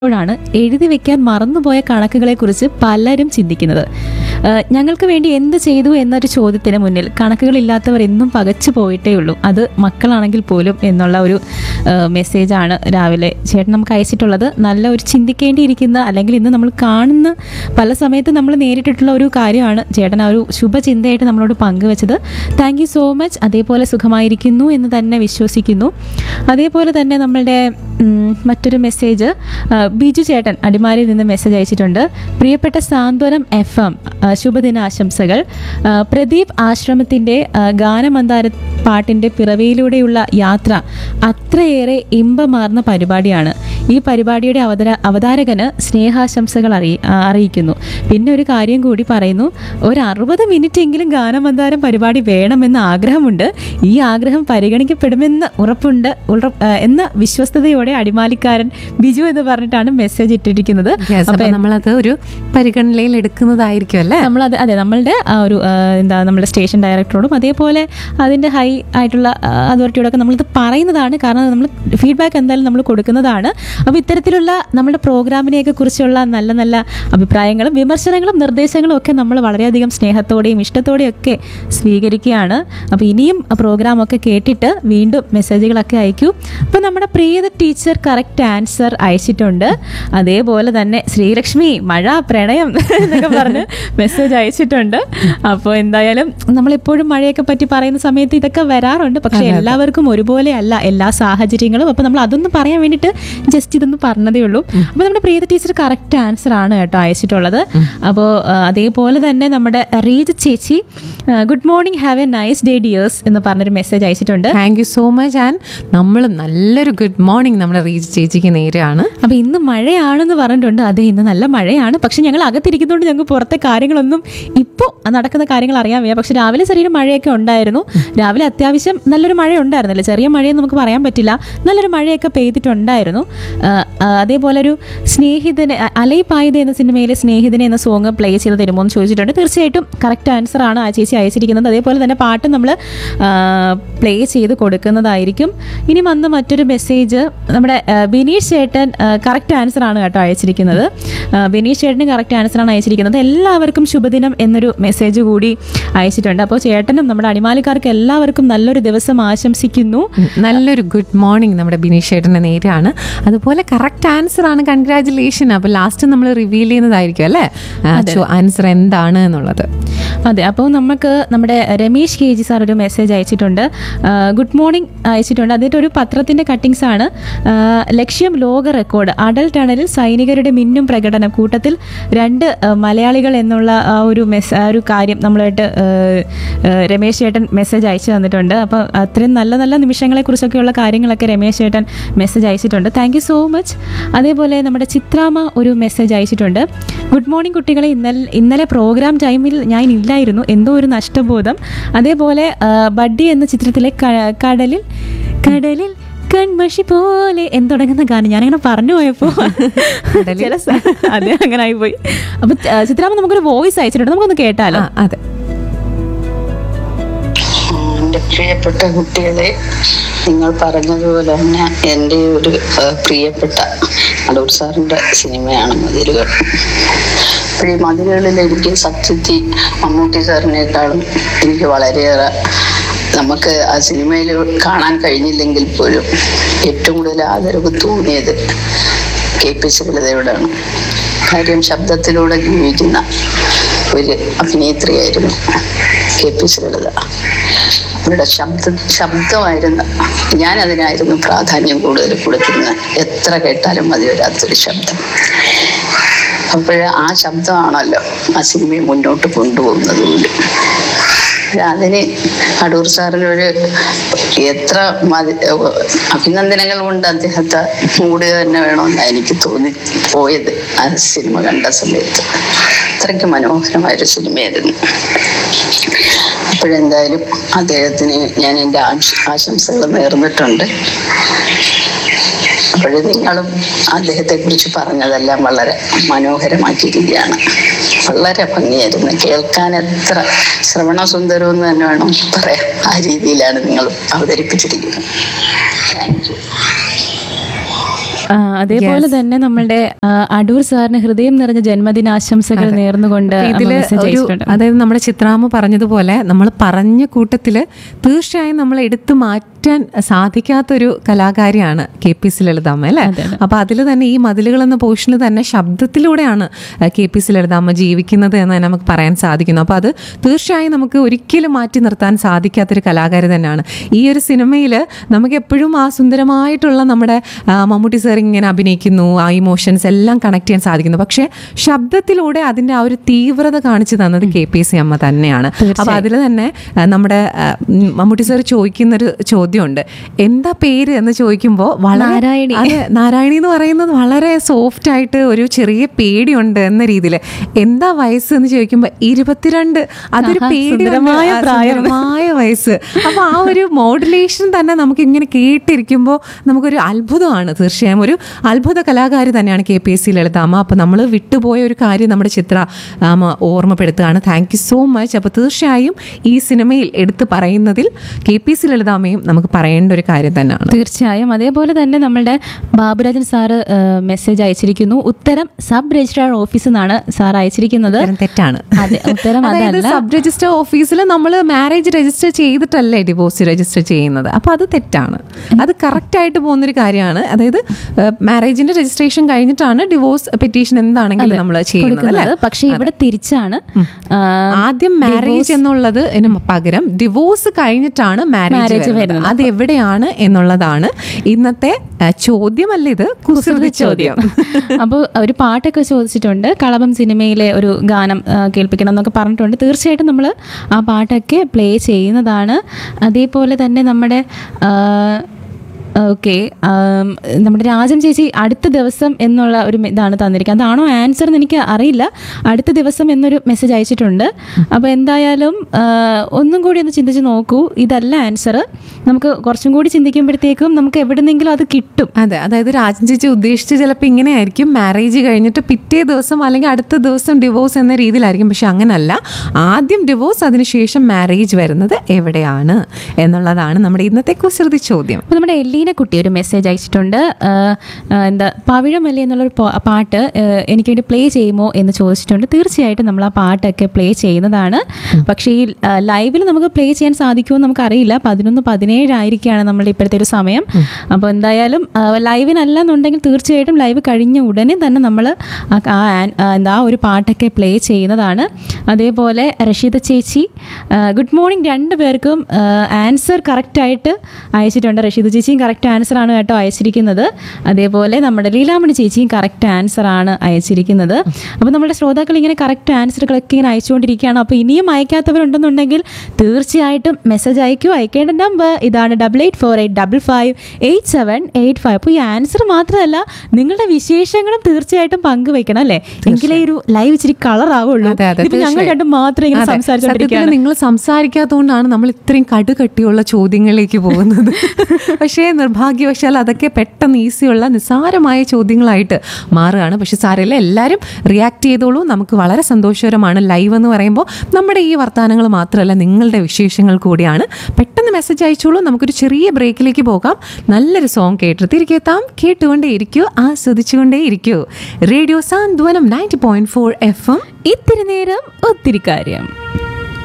ാണ് എഴുതി വെക്കാൻ മറന്നുപോയ കണക്കുകളെക്കുറിച്ച് പലരും ചിന്തിക്കുന്നത് ഏഹ് ഞങ്ങൾക്ക് വേണ്ടി എന്ത് ചെയ്തു എന്നൊരു ചോദ്യത്തിന് മുന്നിൽ കണക്കുകളില്ലാത്തവർ എന്നും പകച്ചു പോയിട്ടേ ഉള്ളൂ അത് മക്കളാണെങ്കിൽ പോലും എന്നുള്ള ഒരു ഏഹ് മെസ്സേജാണ് രാവിലെ ചേട്ടൻ നമുക്ക് അയച്ചിട്ടുള്ളത് നല്ല ഒരു ചിന്തിക്കേണ്ടിയിരിക്കുന്ന അല്ലെങ്കിൽ ഇന്ന് നമ്മൾ കാണുന്ന പല സമയത്ത് നമ്മൾ നേരിട്ടിട്ടുള്ള ഒരു കാര്യമാണ് ചേട്ടൻ ആ ഒരു ശുഭചിന്തയായിട്ട് നമ്മളോട് പങ്കുവച്ചത് താങ്ക് യു സോ മച്ച് അതേപോലെ സുഖമായിരിക്കുന്നു എന്ന് തന്നെ വിശ്വസിക്കുന്നു അതേപോലെ തന്നെ നമ്മളുടെ ഉം, മറ്റൊരു മെസ്സേജ് ആ, ബിജു ചേട്ടൻ അടിമാലിയിൽ നിന്ന് മെസ്സേജ് അയച്ചിട്ടുണ്ട് പ്രിയപ്പെട്ട സാന്ത്വനം എഫ് എം ശുഭദിനാശംസകൾ ആ, പ്രദീപ് ആശ്രമത്തിൻ്റെ ആ, ഗാനമന്ദാര പാട്ടിൻ്റെ പിറവിയിലൂടെയുള്ള യാത്ര അത്രയേറെ ഇമ്പമാർന്ന പരിപാടിയാണ് ഈ പരിപാടിയുടെ അവതര അവതാരകന് സ്നേഹാശംസകൾ അറിയി ആ, അറിയിക്കുന്നു പിന്നെ ഒരു കാര്യം കൂടി പറയുന്നു ഒരു അറുപത് മിനിറ്റ് എങ്കിലും ഗാനമന്ദാരം പരിപാടി വേണമെന്ന് ആഗ്രഹമുണ്ട് ഈ ആഗ്രഹം പരിഗണിക്കപ്പെടുമെന്ന് ഉറപ്പുണ്ട് ഉറ- ആ, എന്ന വിശ്വസ്തയോടെ അടിമാലിക്കാരൻ ബിജു എന്ന് പറഞ്ഞിട്ടാണ് മെസ്സേജ് ഇട്ടിരിക്കുന്നത് Yes, അപ്പൊ അപ്പൊ നമ്മളത് ഒരു പരിഗണനയിൽ എടുക്കുന്നതായിരിക്കും അല്ലേ നമ്മളത് അതെ നമ്മളുടെ ആ ഒരു ആ, എന്താ നമ്മുടെ സ്റ്റേഷൻ ഡയറക്ടറോടും അതേപോലെ അതിൻ്റെ ഹൈ ആയിട്ടുള്ള അതോറിറ്റിയോടൊക്കെ നമ്മളിത് പറയുന്നതാണ് കാരണം നമ്മൾ ഫീഡ്ബാക്ക് എന്തായാലും നമ്മൾ കൊടുക്കുന്നതാണ് അപ്പോൾ ഇത്തരത്തിലുള്ള നമ്മുടെ പ്രോഗ്രാമിനെയൊക്കെ കുറിച്ചുള്ള നല്ല നല്ല അഭിപ്രായങ്ങളും വിമർശനങ്ങളും നിർദ്ദേശങ്ങളും ഒക്കെ നമ്മൾ വളരെയധികം സ്നേഹത്തോടെയും ഇഷ്ടത്തോടെയും ഒക്കെ സ്വീകരിക്കുകയാണ് അപ്പോൾ ഇനിയും പ്രോഗ്രാമൊക്കെ കേട്ടിട്ട് വീണ്ടും മെസ്സേജുകളൊക്കെ അയക്കൂ അപ്പോൾ നമ്മുടെ പ്രിയത ടീച്ചർ കറക്റ്റ് ആൻസർ അയച്ചിട്ടുണ്ട് അതേപോലെ തന്നെ ശ്രീലക്ഷ്മി മഴ പ്രണയം എന്നൊക്കെ പറഞ്ഞ് മെസ്സേജ് അയച്ചിട്ടുണ്ട് അപ്പോൾ എന്തായാലും നമ്മളെപ്പോഴും മഴയൊക്കെ പറ്റി പറയുന്ന സമയത്ത് ഇതൊക്കെ വരാറുണ്ട് പക്ഷെ എല്ലാവർക്കും ഒരുപോലെ അല്ല എല്ലാ സാഹചര്യങ്ങളും അപ്പോൾ നമ്മൾ അതൊന്നും പറയാൻ വേണ്ടിയിട്ട് ജസ്റ്റ് ഇതൊന്ന് പറഞ്ഞതേ ഉള്ളൂ അപ്പോൾ നമ്മുടെ പ്രിയത ടീച്ചർ കറക്റ്റ് ആൻസർ ആണ് കേട്ടോ അയച്ചിട്ടുള്ളത് അപ്പോൾ അതേപോലെ തന്നെ നമ്മുടെ റീജ് ചേച്ചി good morning have a nice day dears എന്ന് പറഞ്ഞൊരു മെസ്സേജ് അയച്ചിട്ടുണ്ട് thank you so much and നമ്മൾ നല്ലൊരു ഗുഡ് മോർണിംഗ് നമ്മുടെ റീച്ച് ചേച്ചിക്ക് നേരെയാണ് അപ്പൊ ഇന്ന് മഴയാണെന്ന് പറഞ്ഞിട്ടുണ്ട് അതെ ഇന്ന് നല്ല മഴയാണ് പക്ഷെ ഞങ്ങൾ അകത്തിരിക്കുന്നതുകൊണ്ട് ഞങ്ങൾക്ക് പുറത്തെ കാര്യങ്ങളൊന്നും ഇപ്പോൾ നടക്കുന്ന കാര്യങ്ങൾ അറിയാൻ വയ്യ പക്ഷെ രാവിലെ ചെറിയൊരു മഴയൊക്കെ ഉണ്ടായിരുന്നു രാവിലെ അത്യാവശ്യം നല്ലൊരു മഴ ഉണ്ടായിരുന്നില്ല ചെറിയ മഴയെന്ന് നമുക്ക് പറയാൻ പറ്റില്ല നല്ലൊരു മഴയൊക്കെ പെയ്തിട്ടുണ്ടായിരുന്നു ആ, ആ, അതേപോലെ ഒരു സ്നേഹിതനെ അ- അലൈ പായുത എന്ന സിനിമയിലെ സ്നേഹിതനെ എന്ന സോങ് പ്ലേ ചെയ്ത് തരുമോ എന്ന് ചോദിച്ചിട്ടുണ്ട് തീർച്ചയായിട്ടും കറക്റ്റ് ആൻസർ ആണ് ആ ചേച്ചി അയച്ചിരിക്കുന്നത് അതേപോലെ തന്നെ പാട്ട് നമ്മൾ പ്ലേ ചെയ്ത് കൊടുക്കുന്നതായിരിക്കും ഇനി വന്ന മറ്റൊരു മെസ്സേജ് നമ്മുടെ ആ, ബിനീഷ് ചേട്ടൻ കറക്റ്റ് ആൻസർ ആണ് കേട്ടോ അയച്ചിരിക്കുന്നത് ആ, ബിനീഷ് ചേട്ടന് കറക്റ്റ് ആൻസർ ആണ് അയച്ചിരിക്കുന്നത് എല്ലാവർക്കും ശുഭദിനം എന്നൊരു മെസ്സേജ് കൂടി അയച്ചിട്ടുണ്ട് അപ്പോൾ ചേട്ടനും നമ്മുടെ അടിമാലിക്കാർക്ക് എല്ലാവർക്കും നല്ലൊരു ദിവസം ആശംസിക്കുന്നു നല്ലൊരു ഗുഡ് മോർണിംഗ് നമ്മുടെ ബിനീഷ് ചേട്ടൻ്റെ നേരെയാണ് അതുപോലെ കറക്റ്റ് ആൻസർ ആണ് കൺഗ്രാറ്റുലേഷൻ അപ്പൊ ലാസ്റ്റ് നമ്മൾ റിവീൽ ചെയ്യുന്നതായിരിക്കും അല്ലേ ആൻസർ എന്താണ് എന്നുള്ളത് അതെ അപ്പോൾ നമുക്ക് നമ്മുടെ രമേശ് കെ ജി സാർ ഒരു മെസ്സേജ് അയച്ചിട്ടുണ്ട് ഗുഡ് മോർണിംഗ് അയച്ചിട്ടുണ്ട് അതിൻ്റെ ഒരു പത്രത്തിൻ്റെ കട്ടിങ്സ് ആണ് ആ, ലക്ഷ്യം ലോക റെക്കോർഡ് അടൽ ടണലിൽ സൈനികരുടെ മിന്നും പ്രകടനം കൂട്ടത്തിൽ രണ്ട് ആ, മലയാളികൾ എന്നുള്ള ആ ഒരു മെസ് ആ ഒരു കാര്യം നമ്മളായിട്ട് ആ, ആ, രമേശ് ചേട്ടൻ മെസ്സേജ് അയച്ചു തന്നിട്ടുണ്ട് അപ്പോൾ അത്രയും നല്ല നല്ല നിമിഷങ്ങളെക്കുറിച്ചൊക്കെയുള്ള കാര്യങ്ങളൊക്കെ രമേശ് ചേട്ടൻ മെസ്സേജ് അയച്ചിട്ടുണ്ട് താങ്ക് യു സോ മച്ച് അതേപോലെ നമ്മുടെ ചിത്രാമ ഒരു മെസ്സേജ് അയച്ചിട്ടുണ്ട് ഗുഡ് മോർണിംഗ് കുട്ടികളെ ഇന്നലെ ഇന്നലെ പ്രോഗ്രാം ടൈമിൽ ഞാൻ ഇല്ലായിരുന്നു എന്തോ ഒരു നഷ്ടബോധം അതേപോലെ ആ, ബഡ്ഡി എന്ന ചിത്രത്തിലെ ക- കടലിൽ കടലിൽ കൺമഷി പോലെ എന്ന് തുടങ്ങുന്ന ഗാനം ഞാനങ്ങനെ പറഞ്ഞു പോയപ്പോ ചില സ- അതെ അങ്ങനെ ആയിപ്പോയി അപ്പൊ ആ, ചിത്രാമ്മ നമുക്കൊരു വോയിസ് അയച്ചിട്ടുണ്ട് നമുക്കൊന്ന് കേട്ടാലോ ആ അതെ എൻ്റെ പ്രിയപ്പെട്ട കുട്ടികളെ നിങ്ങൾ പറഞ്ഞതുപോലെ തന്നെ എൻ്റെ ഒരു ആ, പ്രിയപ്പെട്ട അടൂർ സാറിൻ്റെ സിനിമയാണ് മതിലുകൾ അപ്പോൾ ഈ മതിലുകളിൽ എനിക്ക് സത്യത്തി മമ്മൂട്ടി സാറിനേക്കാളും എനിക്ക് വളരെയേറെ നമുക്ക് ആ സിനിമയിൽ കാണാൻ കഴിഞ്ഞില്ലെങ്കിൽ പോലും ഏറ്റവും കൂടുതൽ ആദരവ് തോന്നിയത് കെ പി ശ്രീലതയോടാണ് കാര്യം ശബ്ദത്തിലൂടെ ജീവിക്കുന്ന ഒരു അഭിനേത്രിയായിരുന്നു കെ പി ശ്രീലത അവരുടെ ശബ്ദ ശബ്ദമായിരുന്നു ഞാൻ അതിനായിരുന്നു പ്രാധാന്യം കൂടുതൽ കൊടുത്തിരുന്നത് എത്ര കേട്ടാലും മതി വരാത്തൊരു ശബ്ദം അപ്പോൾ ആ ശബ്ദമാണല്ലോ ആ സിനിമയെ മുന്നോട്ട് കൊണ്ടുപോകുന്നത് പോലും അതിന് അടൂർ സാറിനൊരു എത്ര മതി അഭിനന്ദനങ്ങൾ കൊണ്ട് അദ്ദേഹത്തെ മൂടുക തന്നെ വേണമെന്നാണ് എനിക്ക് തോന്നി പോയത് ആ സിനിമ കണ്ട സമയത്ത് അത്രയ്ക്ക് മനോഹരമായൊരു സിനിമയായിരുന്നു അപ്പോഴെന്തായാലും അദ്ദേഹത്തിന് ഞാൻ എൻ്റെ ആശ- ആശംസകൾ നേർന്നിട്ടുണ്ട് അപ്പോൾ നിങ്ങളും അദ്ദേഹത്തെ കുറിച്ച് പറഞ്ഞതെല്ലാം വളരെ മനോഹരമാക്കിയിരിക്കുകയാണ് വളരെ ഭംഗിയായിരുന്നു കേൾക്കാൻ എത്ര ശ്രവണസുന്ദരം എന്ന് തന്നെ വേണം പറയാം ആ രീതിയിലാണ് നിങ്ങൾ അവതരിപ്പിച്ചിരിക്കുന്നത് താങ്ക് യു ആ, അതേപോലെ തന്നെ നമ്മളുടെ ആ, അടൂർ സാറിന് ഹൃദയം നിറഞ്ഞ ജന്മദിനാശംസകൾ നേർന്നുകൊണ്ട് അമ്മ ഇതില് മെസ്സേജ് ഒരു അയച്ചിട്ടുണ്ട് അതായത് നമ്മുടെ ചിത്രാമ്മ പറഞ്ഞതുപോലെ നമ്മൾ പറഞ്ഞ കൂട്ടത്തില് തീർച്ചയായും നമ്മൾ എടുത്തു മാറ്റാൻ സാധിക്കാത്തൊരു കലാകാരിയാണ് കെ പി സി ലളിതാമ്മ അല്ലേ അപ്പൊ അതിൽ തന്നെ ഈ മതിലുകൾ എന്ന പോർഷനിൽ തന്നെ ശബ്ദത്തിലൂടെയാണ് കെ പി സി ലളിതാമ്മ ജീവിക്കുന്നത് എന്ന് തന്നെ നമുക്ക് പറയാൻ സാധിക്കുന്നു അപ്പൊ അത് തീർച്ചയായും നമുക്ക് ഒരിക്കലും മാറ്റി നിർത്താൻ സാധിക്കാത്തൊരു കലാകാരി തന്നെയാണ് ഈ ഒരു സിനിമയിൽ നമുക്ക് എപ്പോഴും ആ സുന്ദരമായിട്ടുള്ള നമ്മുടെ ആ, മമ്മൂട്ടി സാർ ഇങ്ങനെ അഭിനയിക്കുന്നു ആ ഇമോഷൻസ് എല്ലാം കണക്ട് ചെയ്യാൻ സാധിക്കുന്നു പക്ഷേ ശബ്ദത്തിലൂടെ അതിന്റെ ആ ഒരു തീവ്രത കാണിച്ചു തന്നത് കെ പി സി അമ്മ തന്നെയാണ് അപ്പൊ അതിൽ തന്നെ ആ, നമ്മുടെ ആ, ഉം, മമ്മൂട്ടി സാർ ചോദിക്കുന്നൊരു ചോദ്യമുണ്ട് എന്താ പേര് എന്ന് ചോദിക്കുമ്പോൾ വളരെ നാരായണി. അതെ നാരായണി എന്ന് പറയുന്നത് വളരെ സോഫ്റ്റ് ആയിട്ട് ഒരു ചെറിയ പേടിയുണ്ട് എന്ന രീതിയിൽ എന്താ വയസ്സ് എന്ന് ചോദിക്കുമ്പോൾ ഇരുപത്തിരണ്ട് അതൊരു ആഹാ, പേടി സുന്ദരമായ പ്രായം. സുന്ദരമായ വയസ്സ് അപ്പൊ ആ ഒരു മോഡുലേഷൻ തന്നെ നമുക്ക് ഇങ്ങനെ കേട്ടിരിക്കുമ്പോൾ നമുക്കൊരു അത്ഭുതമാണ് തീർച്ചയായും ഒരു അത്ഭുത കലാകാരി തന്നെയാണ് K P S C Lalithamma അപ്പൊ നമ്മൾ വിട്ടുപോയ ഒരു കാര്യം നമ്മുടെ ചിത്ര ആമ ഓർമ്മപ്പെടുത്തുകയാണ് താങ്ക് യു സോ മച്ച് അപ്പോൾ തീർച്ചയായും ഈ സിനിമയിൽ എടുത്തു പറയുന്നതിൽ കെ പി സി ലളിതാമ്മയും നമുക്ക് പറയേണ്ട ഒരു കാര്യം തന്നെയാണ് തീർച്ചയായും അതേപോലെ തന്നെ നമ്മളുടെ ബാബുരാജൻ സാറ് മെസ്സേജ് അയച്ചിരിക്കുന്നു ഉത്തരം സബ് രജിസ്ട്രാർ ഓഫീസിൽ നിന്നാണ് സാർ അയച്ചിരിക്കുന്നത് ഉത്തരം തെറ്റാണ് അതെ ഉത്തരം അതായത് അതല്ല സബ് രജിസ്റ്റർ ഓഫീസിൽ നമ്മൾ മാരേജ് രജിസ്റ്റർ ചെയ്തിട്ടല്ലേ ഡിവോഴ്സ് രജിസ്റ്റർ ചെയ്യുന്നത് അപ്പോൾ അത് തെറ്റാണ് അത് കറക്റ്റ് ആയിട്ട് പോകുന്നൊരു കാര്യമാണ് അതായത് മാരേജിന്റെ രജിസ്ട്രേഷൻ കഴിഞ്ഞിട്ടാണ് ഡിവോഴ്സ് പെറ്റീഷൻ എന്താണെങ്കിലും നമ്മൾ ചെയ്യുന്നത് അല്ലേ കൊടുക്കുന്നത് പക്ഷെ ഇവിടെ തിരിച്ചാണ് ആ, ആദ്യം മാരേജ് എന്നുള്ളത് പകരം ഡിവോഴ്സ് കഴിഞ്ഞിട്ടാണ് Marriage മാരേജ് വരുന്നത്. വരുന്നത് അത് എവിടെയാണ് എന്നുള്ളതാണ് ഇന്നത്തെ ആ, ചോദ്യമല്ല ഇത് കുസൃതി ചോദ്യം അപ്പോൾ ഒരു പാട്ടൊക്കെ ചോദിച്ചിട്ടുണ്ട് കളഭം സിനിമയിലെ ഒരു ഗാനം ആ, കേൾപ്പിക്കണം എന്നൊക്കെ പറഞ്ഞിട്ടുണ്ട് തീർച്ചയായിട്ടും നമ്മൾ ആ പാട്ടൊക്കെ പ്ലേ ചെയ്യുന്നതാണ് അതേപോലെ തന്നെ നമ്മുടെ ഓക്കെ നമ്മുടെ രാജൻ ചേച്ചി അടുത്ത ദിവസം എന്നുള്ള ഒരു മെ- ഇതാണ് തന്നിരിക്കുന്നത് അതാണോ ആൻസർ എന്ന് എനിക്ക് അറിയില്ല അടുത്ത ദിവസം എന്നൊരു മെസ്സേജ് അയച്ചിട്ടുണ്ട് അപ്പോൾ എന്തായാലും ആ, ഒന്നും കൂടി ഒന്ന് ചിന്തിച്ച് നോക്കൂ ഇതല്ല ആൻസർ നമുക്ക് കുറച്ചും കൂടി ചിന്തിക്കുമ്പോഴത്തേക്കും നമുക്ക് എവിടെന്നെങ്കിലും അത് കിട്ടും അതെ അതായത് രാജൻ ചേച്ചി ഉദ്ദേശിച്ച് ചിലപ്പോൾ ഇങ്ങനെയായിരിക്കും മാരേജ് കഴിഞ്ഞിട്ട് പിറ്റേ ദിവസം അല്ലെങ്കിൽ അടുത്ത ദിവസം ഡിവോഴ്സ് എന്ന രീതിയിലായിരിക്കും പക്ഷെ അങ്ങനല്ല ആദ്യം ഡിവോഴ്സ് അതിനുശേഷം മാരേജ് വരുന്നത് എവിടെയാണ് എന്നുള്ളതാണ് നമ്മുടെ ഇന്നത്തെ കുസൃതി ചോദ്യം അപ്പോൾ നമ്മുടെ എല്ലീന കുട്ടി ഒരു മെസ്സേജ് അയച്ചിട്ടുണ്ട് ആ, ആ, എന്താ പവിഴമല്ലി എന്നുള്ളൊരു പാ- പാട്ട് ആ, എനിക്ക് വേണ്ടി പ്ലേ ചെയ്യുമോ എന്ന് ചോദിച്ചിട്ടുണ്ട് തീർച്ചയായിട്ടും നമ്മൾ ആ പാട്ടൊക്കെ പ്ലേ ചെയ്യുന്നതാണ് പക്ഷേ ഈ ലൈവിൽ നമുക്ക് പ്ലേ ചെയ്യാൻ സാധിക്കുമോ എന്ന് നമുക്കറിയില്ല പതിനൊന്ന് പതിനേഴായിരിക്കുകയാണ് നമ്മുടെ ഇപ്പോഴത്തെ ഒരു സമയം അപ്പോൾ എന്തായാലും ആ, ലൈവിനല്ല എന്നുണ്ടെങ്കിൽ തീർച്ചയായിട്ടും ലൈവ് കഴിഞ്ഞ ഉടനെ തന്നെ നമ്മൾ ആ ആ ആൻ- ആ, എന്താ ആ ഒരു പാട്ടൊക്കെ പ്ലേ ചെയ്യുന്നതാണ് അതേപോലെ റഷീദ ചേച്ചി ഗുഡ് മോർണിംഗ് രണ്ട് പേർക്കും ആൻസർ കറക്റ്റായിട്ട് അയച്ചിട്ടുണ്ട് റഷീദ ചേച്ചിയും കറക്റ്റ് ആൻസർ ആണ് കേട്ടോ അയച്ചിരിക്കുന്നത് അതേപോലെ നമ്മുടെ ലീലാമണി ചേച്ചിയും കറക്റ്റ് ആൻസർ ആണ് അയച്ചിരിക്കുന്നത് അപ്പോൾ നമ്മുടെ ശ്രോതാക്കൾ ഇങ്ങനെ കറക്റ്റ് ആൻസറുകളൊക്കെ ഇങ്ങനെ അയച്ചുകൊണ്ടിരിക്കുകയാണ് അപ്പോൾ ഇനിയും അയക്കാത്തവരുണ്ടെന്നുണ്ടെങ്കിൽ തീർച്ചയായിട്ടും മെസ്സേജ് അയക്കൂ അയക്കേണ്ട നമ്പർ ഇതാണ് double eight four eight double five eight seven eight five അപ്പോൾ ഈ ആൻസർ മാത്രമല്ല നിങ്ങളുടെ വിശേഷങ്ങളും തീർച്ചയായിട്ടും പങ്കുവെക്കണം അല്ലേ എങ്കിലേ ഒരു ലൈവ് ഇച്ചിരി കളർ ആവുള്ളൂ അതെ, അതെ, ഇതിപ്പോ ഞങ്ങൾ തീർച്ചയായും. രണ്ടും മാത്രമേ ഇങ്ങനെ അതെ, സംസാരിച്ചുകൊണ്ടിരിക്കുകയാണ് സത്യത്തിൽ നിങ്ങൾ സംസാരിക്കാത്തതുകൊണ്ടാണ് നമ്മൾ ഇത്രയും കടുകട്ടിയുള്ള ചോദ്യങ്ങളിലേക്ക് പോകുന്നത് പക്ഷേ നിർഭാഗ്യവശാൽ അതൊക്കെ പെട്ടെന്ന് ഈസിയുള്ള നിസ്സാരമായ ചോദ്യങ്ങളായിട്ട് മാറുകയാണ് പക്ഷെ സാരമില്ല എല്ലാവരും റിയാക്ട് ചെയ്തോളൂ നമുക്ക് വളരെ സന്തോഷകരമാണ് ലൈവ് എന്ന് പറയുമ്പോൾ നമ്മുടെ ഈ വർത്തമാനങ്ങൾ മാത്രമല്ല നിങ്ങളുടെ വിശേഷങ്ങൾ കൂടിയാണ് പെട്ടെന്ന് മെസ്സേജ് അയച്ചോളൂ നമുക്കൊരു ചെറിയ ബ്രേക്കിലേക്ക് പോകാം നല്ലൊരു സോങ് കേട്ട് തിരികെ എത്താം കേട്ടുകൊണ്ടേ ഇരിക്കൂ ആസ്വദിച്ചുകൊണ്ടേ ഇരിക്കൂ radio Santhwanam ninety point four F M ഇത്തിരി നേരം ഒത്തിരി കാര്യം